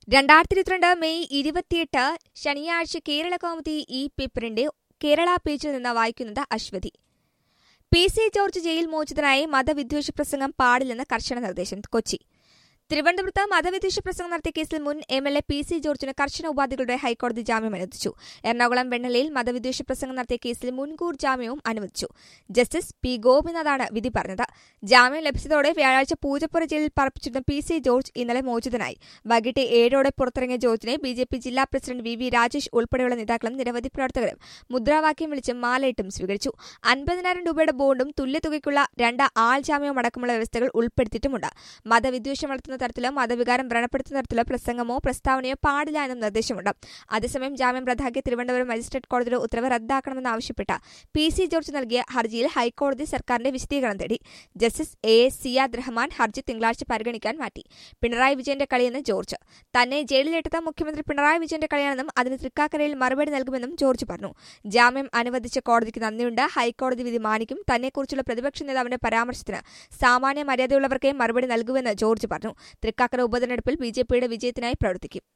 രണ്ടായിരത്തി ഇരുപത്തിരണ്ട് മെയ് ഇരുപത്തിയെട്ട് ശനിയാഴ്ച കേരള കൗമുദി ഈ പേപ്പറിന്റെ കേരള പേജിൽ നിന്ന് വായിക്കുന്നത് Aswathy P C George jail മോചിതനായി മതവിദ്വേഷ പ്രസംഗം പാടില്ലെന്ന് കർശന നിർദ്ദേശം കൊച്ചി തിരുവനന്തപുരത്ത് മതവിദ്വേഷ പ്രസംഗം നടത്തിയ കേസിൽ മുൻ M L A P C ജോർജിന് കർശന ഉപാധികളുടെ ഹൈക്കോടതി ജാമ്യം അനുവദിച്ചു എറണാകുളം വെണ്ണലയിൽ മതവിദ്വേഷ പ്രസംഗം നടത്തിയ കേസിൽ മുൻകൂർ ജാമ്യവും അനുവദിച്ചു ജസ്റ്റിസ് പി ഗോപിനാഥാണ് വിധി പറഞ്ഞത് ജാമ്യം ലഭിച്ചതോടെ വ്യാഴാഴ്ച പൂജപ്പുര ജയിലിൽ പാർപ്പിച്ചിരുന്ന പി സി ജോർജ് ഇന്നലെ മോചിതനായി വൈകിട്ട് ഏഴോടെ പുറത്തിറങ്ങിയ ജോർജിനെ ബി ജെ പി ജില്ലാ പ്രസിഡന്റ് വി വി രാജേഷ് ഉൾപ്പെടെയുള്ള നേതാക്കളും നിരവധി പ്രവർത്തകരും മുദ്രാവാക്യം വിളിച്ച് മാലയിട്ടും സ്വീകരിച്ചു അൻപതിനായിരം രൂപയുടെ ബോണ്ടും തുല്യതുകയ്ക്കുള്ള രണ്ട് ആൾ ജാമ്യവും അടക്കമുള്ള വ്യവസ്ഥകൾ ഉൾപ്പെടുത്തിയിട്ടുമുണ്ട് മതവിദ്വേഷം വളർത്തുന്ന തരത്തിലോ മതവികാരം വ്രണപ്പെടുത്തുന്ന തരത്തിലോ പ്രസംഗമോ പ്രസ്താവനയോ പാടില്ല എന്നും നിർദ്ദേശമുണ്ട് അതേസമയം ജാമ്യം റദ്ദാക്കിയ തിരുവനന്തപുരം മജിസ്ട്രേറ്റ് കോടതിയുടെ ഉത്തരവ് റദ്ദാക്കണമെന്നാവശ്യപ്പെട്ട പി സി ജോർജ് നൽകിയ ഹർജിയിൽ ഹൈക്കോടതി സർക്കാരിന്റെ വിശദീകരണം തേടി justice A S Ziyad Rahman ഹർജി തിങ്കളാഴ്ച പരിഗണിക്കാൻ മാറ്റി പിണറായി വിജയന്റെ കളിയെന്ന് ജോർജ് തന്നെ ജയിലിലിട്ടത് മുഖ്യമന്ത്രി പിണറായി വിജയന്റെ കളിയാണെന്നും അതിന് തൃക്കാക്കരയിൽ മറുപടി നൽകുമെന്നും ജോർജ് പറഞ്ഞു ജാമ്യം അനുവദിച്ച കോടതിക്ക് നന്ദിയുണ്ട് ഹൈക്കോടതി വിധി മാനിക്കും തന്നെക്കുറിച്ചുള്ള പ്രതിപക്ഷ നേതാവിന്റെ പരാമർശത്തിന് സാമാന്യ മര്യാദയുള്ളവർക്കേ മറുപടി നൽകുമെന്ന് ജോർജ് പറഞ്ഞു തൃക്കാക്കര ഉപതെരഞ്ഞെടുപ്പിൽ ബി ജെ പിയുടെ വിജയത്തിനായി പ്രവർത്തിക്കും